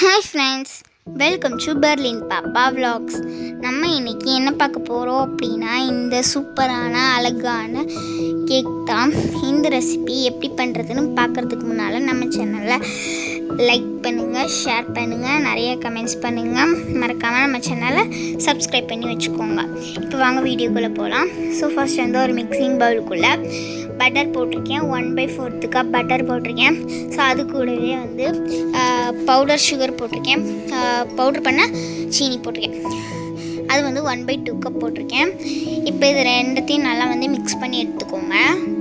Hi friends welcome to Berlin Pappa vlogs நம்ம இன்னைக்கு என்ன பார்க்க போகிறோம் அப்படின்னா இந்த சூப்பரான அழகான கேக் தான் இந்த ரெசிபி எப்படி பண்ணுறதுன்னு பார்க்குறதுக்கு முன்னால் நம்ம சேனலை லைக் பண்ணுங்கள் ஷேர் பண்ணுங்கள் நிறைய கமெண்ட்ஸ் பண்ணுங்கள் மறக்காமல் நம்ம சேனலை சப்ஸ்கிரைப் பண்ணி வச்சுக்கோங்க இப்போ வாங்க வீடியோக்குள்ளே போகலாம் ஸோ ஃபர்ஸ்ட் வந்து ஒரு மிக்சிங் பவுலுக்குள்ளே பட்டர் போட்டிருக்கேன் one by fourth cup butter போட்டிருக்கேன் ஸோ அது கூடவே வந்து பவுடர் சுகர் போட்டிருக்கேன் பவுடர் பண்ண சீனி போட்டிருக்கேன் அது வந்து ஒன் பை டூ கப் போட்டிருக்கேன் இப்போ இது ரெண்டுத்தையும் நல்லா வந்து மிக்ஸ் பண்ணி எடுத்துக்கோங்க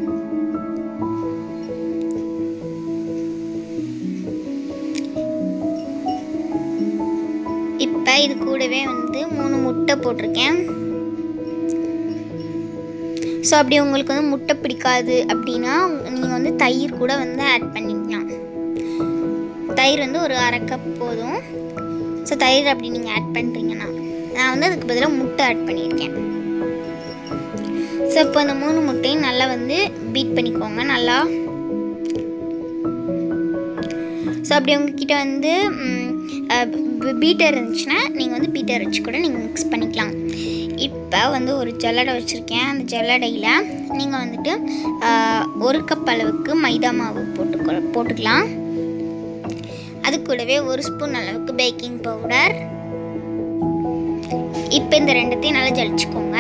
இப்போ இது கூடவே வந்து மூணு முட்டை போட்டிருக்கேன் ஸோ அப்படி உங்களுக்கு வந்து முட்டை பிடிக்காது அப்படின்னா நீங்கள் வந்து தயிர் கூட வந்து ஆட் பண்ணிக்கலாம் தயிர் வந்து ஒரு அரை கப் போதும் ஸோ தயிர் அப்படி நீங்கள் ஆட் பண்ணுறீங்கன்னா நான் வந்து அதுக்கு பதிலாக முட்டை ஆட் பண்ணியிருக்கேன் ஸோ இப்போ அந்த மூணு முட்டையும் நல்லா வந்து பீட் பண்ணிக்கோங்க நல்லா ஸோ அப்படி உங்ககிட்ட வந்து பீட்டர் இருந்துச்சுன்னா நீங்கள் வந்து பீட்டர் வச்சு கூட நீங்கள் மிக்ஸ் பண்ணிக்கலாம் இப்போ வந்து ஒரு ஜல்லடை வச்சுருக்கேன் அந்த ஜல்லடையில் நீங்கள் வந்துட்டு ஆஹ், ஒரு கப் அளவுக்கு மைதா மாவு போட்டு போட்டுக்கலாம் அது கூடவே ஒரு ஸ்பூன் அளவுக்கு பேக்கிங் பவுடர் இப்போ இந்த ரெண்டுத்தையும் நல்லா ஜலிச்சுக்கோங்க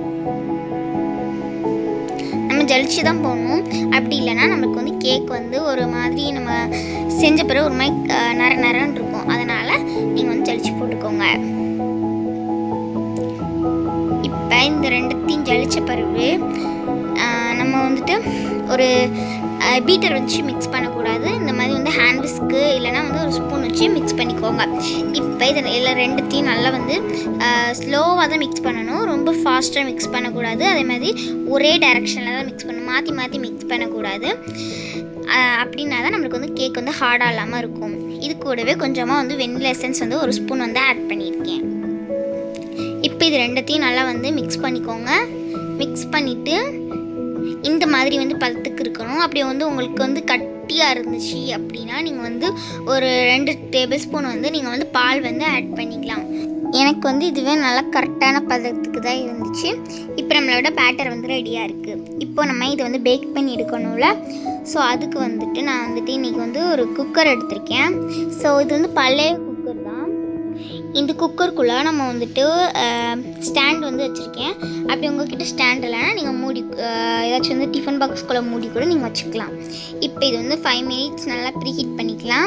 நம்ம ஜலிச்சு தான் போடணும் அப்படி இல்லைன்னா நமக்கு வந்து கேக் வந்து ஒரு மாதிரி நம்ம செஞ்ச பிறகு ஒரு மாதிரி அஹ், நர நரன்னு இருக்கும் அதனால் நீங்கள் வந்து ஜலிச்சு போட்டுக்கோங்க இப்போ இந்த ரெண்டுத்தையும் ஜலிச்ச பிறகு ஆஹ், நம்ம வந்துட்டு ஒரு பீட்டர் வச்சு மிக்ஸ் பண்ணக்கூடாது இந்த மாதிரி வந்து ஹேண்ட் விஸ்க்கு இல்லைன்னா வந்து ஒரு ஸ்பூன் வச்சு மிக்ஸ் பண்ணிக்கோங்க இப்போ இதில் இதில் ரெண்டுத்தையும் நல்லா வந்து ஸ்லோவாக தான் மிக்ஸ் பண்ணணும் ரொம்ப ஃபாஸ்ட்டாக மிக்ஸ் பண்ணக்கூடாது அதே மாதிரி ஒரே டைரெக்ஷனில் தான் மிக்ஸ் பண்ணணும் மாற்றி மாற்றி மிக்ஸ் பண்ணக்கூடாது ஆஹ், அப்படின்னா தான் நம்மளுக்கு வந்து கேக் வந்து ஹார்டாக இல்லாமல் இருக்கும் இது கூடவே கொஞ்சமாக வந்து வெண்ணிலா எசன்ஸ் வந்து ஒரு ஸ்பூன் வந்து ஆட் பண்ணியிருக்கேன் இப்போ இது ரெண்டத்தையும் நல்லா வந்து மிக்ஸ் பண்ணிக்கோங்க மிக்ஸ் பண்ணிவிட்டு இந்த மாதிரி வந்து பதத்துக்கு இருக்கணும் அப்படி வந்து உங்களுக்கு வந்து கட்டியாக இருந்துச்சு அப்படின்னா நீங்கள் வந்து ஒரு ரெண்டு டேபிள் ஸ்பூன் வந்து நீங்கள் வந்து பால் வந்து ஆட் பண்ணிக்கலாம் எனக்கு வந்து இதுவே நல்லா கரெக்டான பதத்துக்கு தான் இருந்துச்சு இப்போ நம்மளோட பேட்டர் வந்து ரெடியாக இருக்குது இப்போ நம்ம இதை வந்து பேக் பண்ணி எடுக்கணும்ல ஸோ அதுக்கு வந்துட்டு நான் வந்துட்டு இன்றைக்கி வந்து ஒரு குக்கர் எடுத்திருக்கேன் ஸோ இது வந்து பழைய குக்கர் தான் இந்த குக்கருக்குள்ளே நம்ம வந்துட்டு ஸ்டாண்ட் வந்து வச்சுருக்கேன் அப்படி உங்ககிட்ட ஸ்டாண்ட் இல்லைன்னா நீங்கள் மூடி அஹ், ஏதாச்சும் வந்து டிஃபன் பாக்ஸ்குள்ளே மூடி கூட நீங்கள் வச்சுக்கலாம் இப்போ இது வந்து ஃபைவ் மினிட்ஸ் நல்லா ப்ரீ ஹீட் பண்ணிக்கலாம்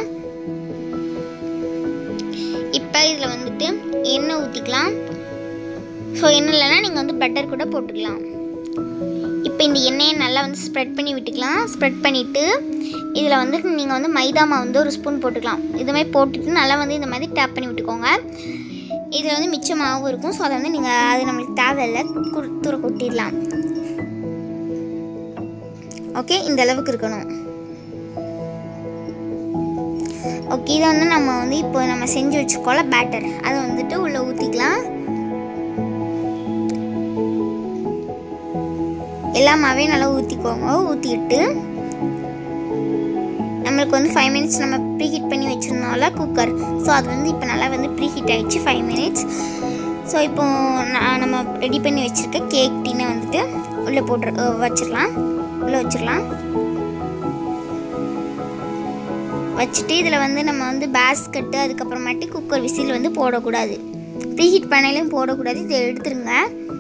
இப்போ இதில் வந்துட்டு எண்ணெய் ஊற்றிக்கலாம் ஸோ எண்ணெய் இல்லைன்னா நீங்கள் வந்து பட்டர் கூட போட்டுக்கலாம் இப்போ இந்த எண்ணெயை நல்லா வந்து ஸ்ப்ரெட் பண்ணி விட்டுக்கலாம் ஸ்ப்ரெட் பண்ணிவிட்டு இதில் வந்து நீங்கள் வந்து மைதா மாவு வந்து ஒரு ஸ்பூன் போட்டுக்கலாம் இதுமாதிரி போட்டுட்டு நல்லா வந்து இந்த மாதிரி டேப் பண்ணி விட்டுக்கோங்க இதில் வந்து மிச்ச மாவு இருக்கும் ஸோ அதை வந்து நீங்கள் அது நம்மளுக்கு தேவையில்லை கு தூர கொட்டிடலாம் ஓகே இந்த அளவுக்கு இருக்கணும் ஓகே இதை வந்து நம்ம வந்து இப்போ நம்ம செஞ்சு வச்சுக்கோல பேட்டர் அதை வந்துட்டு உள்ளே ஊற்றிக்கலாம் எல்லா மாவையும் நல்லா ஊற்றிக்கோங்க ஊற்றிட்டு நம்மளுக்கு வந்து ஃபைவ் மினிட்ஸ் நம்ம ப்ரீ ஹீட் பண்ணி வச்சிருந்தோம்ல குக்கர் ஸோ அது வந்து இப்போ நல்லா வந்து ப்ரீ ஹீட் ஆகிடுச்சு ஃபைவ் மினிட்ஸ் ஸோ இப்போ நான் நம்ம ரெடி பண்ணி வச்சுருக்க கேக் டீனை வந்துட்டு உள்ளே போட்டு அஹ், வச்சிடலாம் உள்ளே வச்சிடலாம் வச்சுட்டு இதில் வந்து நம்ம வந்து பேஸ்கட்டு அதுக்கப்புறமாட்டி குக்கர் விசில் வந்து போடக்கூடாது ப்ரீ ஹீட் பண்ணையிலையும் போடக்கூடாது இதை எடுத்துருங்க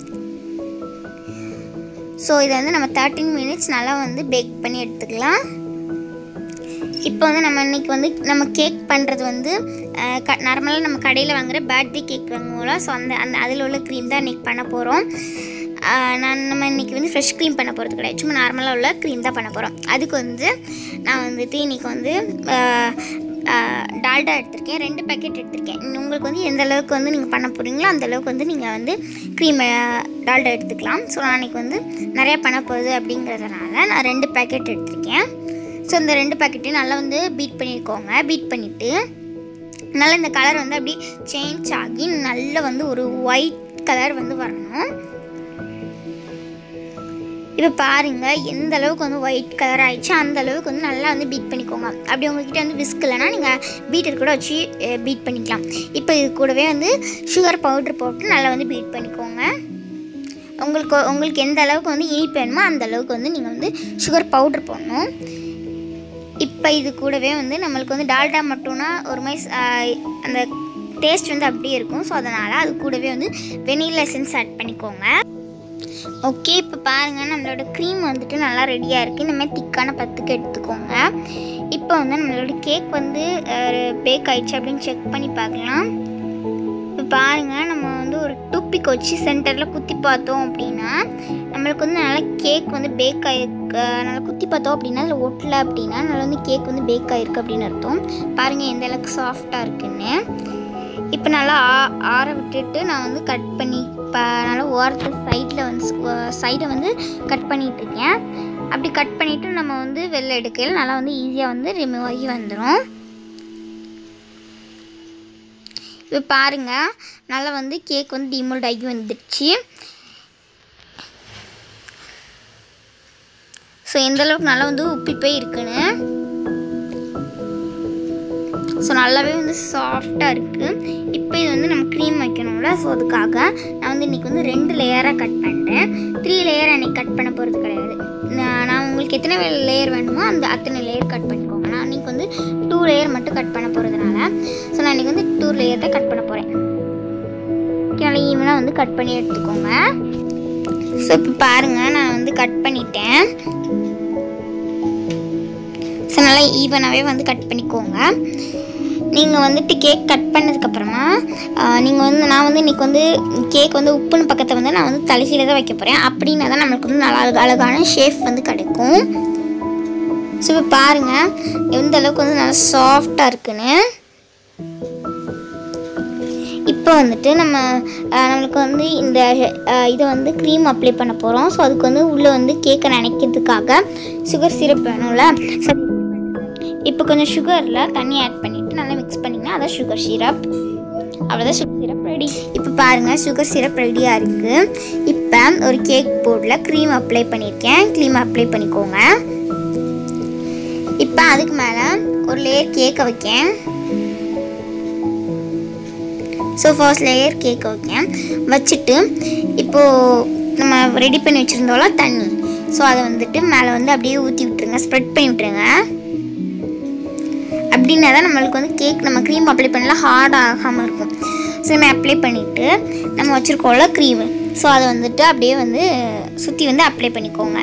ஸோ இதை வந்து நம்ம தேர்ட்டின் மினிட்ஸ் நல்லா வந்து பேக் பண்ணி எடுத்துக்கலாம் இப்போ வந்து நம்ம இன்னைக்கு வந்து நம்ம கேக் பண்ணுறது வந்து அஹ், க நார்மலாக நம்ம கடையில் வாங்குற பர்த்டே கேக் வாங்குவோம்ல ஸோ அந்த அந்த அதில் உள்ள க்ரீம் தான் இன்றைக்கி பண்ண போகிறோம் நான் நம்ம இன்றைக்கி வந்து ஃப்ரெஷ் க்ரீம் பண்ண போகிறது கிடையாது சும்மா நார்மலாக உள்ள க்ரீம் தான் பண்ண போகிறோம் அதுக்கு வந்து நான் வந்துட்டு இன்றைக்கி வந்து அஹ், அஹ், டால்டா எடுத்திருக்கேன் ரெண்டு பேக்கெட் எடுத்திருக்கேன் இன்னும் உங்களுக்கு வந்து எந்த அளவுக்கு வந்து நீங்கள் பண்ண போகிறீங்களோ அந்த அளவுக்கு வந்து நீங்கள் வந்து க்ரீம் டால்டா எடுத்துக்கலாம் ஸோ நான் அன்றைக்கி வந்து நிறையா பண்ண போகுது அப்படிங்கிறதுனால நான் ரெண்டு பேக்கெட் எடுத்திருக்கேன் ஸோ இந்த ரெண்டு பேக்கெட்டையும் நல்லா வந்து பீட் பண்ணியிருக்கோங்க பீட் பண்ணிவிட்டு நல்லா இந்த கலர் வந்து அப்படி சேஞ்ச் ஆகி நல்ல வந்து ஒரு ஒயிட் கலர் வந்து வரணும் இப்போ பாருங்க எந்த அளவுக்கு வந்து ஒயிட் கலர் ஆயிடுச்சு அந்த அளவுக்கு வந்து நல்லா வந்து பீட் பண்ணிக்கோங்க அப்படி உங்ககிட்ட வந்து விஸ்க் இல்லைன்னா நீங்கள் பீட்டர் கூட வச்சு பீட் பண்ணிக்கலாம் இப்போ இது கூடவே வந்து சுகர் பவுடர் போட்டு நல்லா வந்து பீட் பண்ணிக்கோங்க உங்களுக்கு உங்களுக்கு எந்த அளவுக்கு வந்து இனிப்பு வேணுமோ அந்த அளவுக்கு வந்து நீங்கள் வந்து சுகர் பவுடர் போடணும் இப்போ இது கூடவே வந்து நம்மளுக்கு வந்து டால்டா மட்டும்னா ஒரு மாதிரி ஸ்- ஆஹ் அந்த டேஸ்ட் வந்து அப்படியே இருக்கும் ஸோ அதனால் அது கூடவே வந்து வெனிலா எசன்ஸ் ஆட் பண்ணிக்கோங்க ஓகே இப்போ பாருங்கள் நம்மளோட க்ரீம் வந்துட்டு நல்லா ரெடியாக இருக்குது இந்த மாதிரி திக்கான பத்துக்கு எடுத்துக்கோங்க இப்போ வந்து நம்மளோட கேக் வந்து பேக் ஆயிடுச்சு அப்படின்னு செக் பண்ணி பார்க்கலாம் இப்போ பாருங்கள் நம்ம வந்து ஒரு டூப்பிக் வச்சு சென்டரில் குத்தி பார்த்தோம் அப்படின்னா நம்மளுக்கு வந்து நல்லா கேக் வந்து பேக் ஆகிருக்கு நல்லா குத்தி பார்த்தோம் அப்படின்னா அதில் ஒட்டலை அப்படின்னா நல்லா வந்து கேக் வந்து பேக் ஆகிருக்கு அப்படின்னு அர்த்தம் பாருங்கள் எந்த அளவுக்கு சாஃப்டாக இருக்குன்னு இப்போ நல்லா ஆ ஆற விட்டுட்டு நான் வந்து கட் பண்ணி இப்போ நல்லா ஓரத்தில் சைடில் வந்து சைடை வந்து கட் பண்ணிட்டு இருக்கேன் அப்படி கட் பண்ணிவிட்டு நம்ம வந்து வெளில எடுக்கையில் நல்லா வந்து ஈஸியாக வந்து ரிமூவ் ஆகி வந்துடும் இப்போ பாருங்க நல்லா வந்து கேக் வந்து டிமோல்ட் ஆகி வந்துடுச்சு ஸோ எந்த அளவுக்கு நல்லா வந்து உப்பி போய் இருக்குன்னு ஸோ நல்லாவே வந்து சாஃப்டாக இருக்குது இப்போ இது வந்து நம்ம க்ரீம் வைக்கணும்ல ஸோ அதுக்காக நான் வந்து இன்றைக்கி வந்து ரெண்டு லேயராக கட் பண்ணிட்டேன் த்ரீ லேயர் அன்றைக்கி கட் பண்ண போகிறது கிடையாது நான் நான் உங்களுக்கு எத்தனை லேயர் வேணுமோ அந்த அத்தனை லேயர் கட் பண்ணிக்கோங்க நான் இன்றைக்கி வந்து டூ லேயர் மட்டும் கட் பண்ண போகிறதுனால ஸோ நான் இன்றைக்கி வந்து டூ லேயர் தான் கட் பண்ண போகிறேன் நல்லா ஈவனாக வந்து கட் பண்ணி எடுத்துக்கோங்க ஸோ இப்போ பாருங்கள் நான் வந்து கட் பண்ணிட்டேன் ஸோ நல்லா ஈவனாகவே வந்து கட் பண்ணிக்கோங்க நீங்கள் வந்துட்டு கேக் கட் பண்ணதுக்கப்புறமா நீங்கள் வந்து நான் வந்து இன்றைக்கி வந்து கேக் வந்து உப்புன்னு பக்கத்தை வந்து நான் வந்து தலைகீழ தான் வைக்க போகிறேன் அப்படின்னா தான் நம்மளுக்கு வந்து நல்லா அழகு அழகான ஷேப் வந்து கிடைக்கும் ஸோ இப்போ பாருங்கள் எந்த அளவுக்கு வந்து நல்லா சாஃப்டாக இருக்குன்னு இப்போ வந்துட்டு நம்ம அஹ், நம்மளுக்கு வந்து இந்த அஹ், இதை வந்து க்ரீம் அப்ளை பண்ண போகிறோம் ஸோ அதுக்கு வந்து உள்ளே வந்து கேக்கை நினைக்கிறதுக்காக சுகர் சிரப் வேணும்ல ஸோ இப்போ கொஞ்சம் சுகரில் தண்ணி ஆட் பண்ணிவிட்டு நல்லா மிக்ஸ் பண்ணிங்கன்னா அதான் சுகர் சிரப் அவ்வளோதான் சுகர் சிரப் ரெடி இப்போ பாருங்கள் சுகர் சிரப் ரெடியாக இருக்குது இப்போ ஒரு கேக் போர்டில் க்ரீம் அப்ளை பண்ணியிருக்கேன் க்ரீம் அப்ளை பண்ணிக்கோங்க இப்போ அதுக்கு மேலே ஒரு லேயர் கேக்கை வைக்கேன் ஸோ ஃபர்ஸ்ட் லேயர் கேக் வைக்கேன் வச்சுட்டு இப்போது நம்ம ரெடி பண்ணி வச்சுருந்தோம்ல தண்ணி ஸோ அதை வந்துட்டு மேலே வந்து அப்படியே ஊற்றி விட்டுருங்க ஸ்ப்ரெட் பண்ணி விட்டுருங்க அப்படின்னா தான் நம்மளுக்கு வந்து கேக் நம்ம க்ரீம் அப்ளை பண்ணல ஹார்ட் ஆகாமல் இருக்கும் ஸோ நம்ம அப்ளை பண்ணிவிட்டு நம்ம வச்சுருக்கோம்ல க்ரீமு ஸோ அதை வந்துட்டு அப்படியே வந்து சுற்றி வந்து அப்ளை பண்ணிக்கோங்க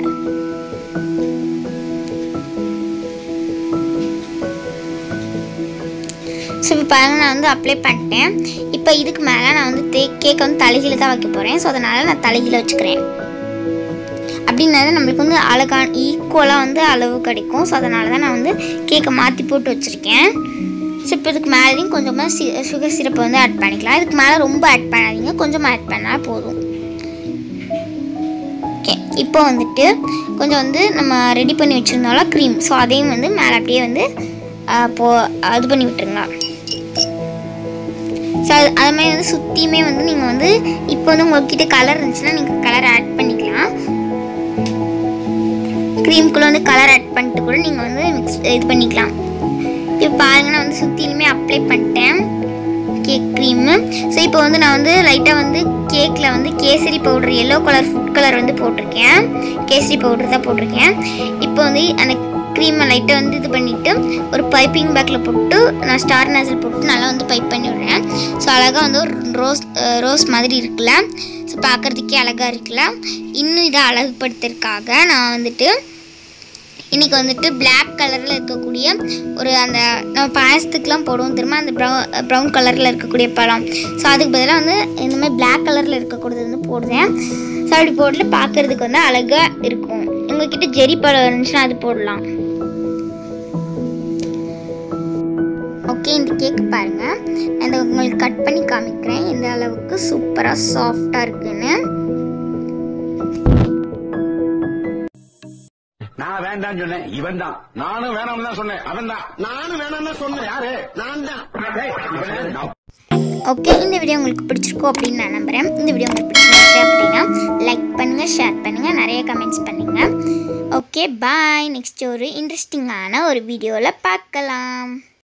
ஸோ இப்போ பாருங்க நான் வந்து அப்ளை பண்ணிட்டேன் இப்போ இதுக்கு மேலே நான் வந்து தே கேக்கை வந்து தலைகீழ தான் வைக்க போகிறேன் ஸோ அதனால் நான் தலைகீழ வச்சுக்கிறேன் அப்படின்னா நம்மளுக்கு வந்து அழகான ஈக்குவலாக வந்து அளவு கிடைக்கும் ஸோ அதனால தான் நான் வந்து கேக்கை மாற்றி போட்டு வச்சுருக்கேன் ஸோ இப்போ இதுக்கு மேலேயும் கொஞ்சமாக சி சுகர் சிரப்பை வந்து ஆட் பண்ணிக்கலாம் இதுக்கு மேலே ரொம்ப ஆட் பண்ணாதீங்க கொஞ்சமாக ஆட் பண்ணால் போதும் ஓகே இப்போ வந்துட்டு கொஞ்சம் வந்து நம்ம ரெடி பண்ணி வச்சுருந்தோம்ல க்ரீம் ஸோ அதையும் வந்து மேலே அப்படியே வந்து ஆ, போ இது பண்ணி விட்டுருங்க ஸோ அது அது மாதிரி வந்து சுற்றியுமே வந்து நீங்கள் வந்து இப்போ வந்து உங்கள்கிட்ட கலர் இருந்துச்சுன்னா நீங்கள் கலர் ஆட் பண்ணிக்கலாம் க்ரீம்குள்ளே வந்து கலர் ஆட் பண்ணிட்டு கூட நீங்கள் வந்து மிக்ஸ் இது பண்ணிக்கலாம் இப்போ பாருங்க நான் வந்து சுற்றிலுமே அப்ளை பண்ணிட்டேன் கேக் க்ரீமு ஸோ இப்போ வந்து நான் வந்து லைட்டாக வந்து கேக்கில் வந்து கேசரி powder yellow colour food colour வந்து போட்டிருக்கேன் கேசரி பவுடர் தான் போட்டிருக்கேன் இப்போ வந்து அந்த க்ரீமை லைட்டாக வந்து இது பண்ணிவிட்டு ஒரு பைப்பிங் பேக்கில் போட்டு நான் ஸ்டார் நாசல் போட்டு நல்லா வந்து பைப் பண்ணி விடுறேன் ஸோ அழகாக வந்து ஒரு ரோஸ் ரோஸ் மாதிரி இருக்குல்ல ஸோ பார்க்குறதுக்கே அழகாக இருக்குல்ல இன்னும் இதை அழகுபடுத்துறதுக்காக நான் வந்துட்டு இன்றைக்கி வந்துட்டு Black கலரில் இருக்கக்கூடிய ஒரு அந்த நம்ம பாயசத்துக்குலாம் போடுவோம் திரும்ப அந்த ப்ரௌன் ப்ரௌன் கலரில் இருக்கக்கூடிய பழம் ஸோ அதுக்கு பதிலாக வந்து இந்த மாதிரி Black கலரில் இருக்கக்கூடியது வந்து போடுறேன் ஸோ அப்படி போட்டு பார்க்குறதுக்கு வந்து அழகாக இருக்கும் உங்ககிட்ட ஜெரி பழம் இருந்துச்சுன்னா அது போடலாம் ஓகே இந்த கேக் பாருங்க நான் இதை உங்களுக்கு கட் பண்ணி காமிக்கிறேன் எந்த அளவுக்கு சூப்பராக சாஃப்டாக இருக்குன்னு நான் வேண்டாம் வேண்டாம்னு சொன்னேன் இவன் தான் நானும் வேணாம்னு தான் சொன்னேன் அவன் தான் நானும் வேணாம்னு தான் சொன்னேன் யாரு நான் தான் டேய், இவன் யாரு? நான் ஓகே இந்த வீடியோ உங்களுக்கு பிடிச்சிருக்கோம் அப்படின்னு நான் நம்புகிறேன் இந்த வீடியோ உங்களுக்கு பிடிச்சிருந்துச்சு அப்படின்னா லைக் பண்ணுங்கள் ஷேர் பண்ணுங்கள் நிறைய கமெண்ட்ஸ் பண்ணுங்கள் ஓகே பாய் நெக்ஸ்ட் ஒரு இன்ட்ரெஸ்டிங்கான ஒரு வீடியோவில் பார்க்கலாம்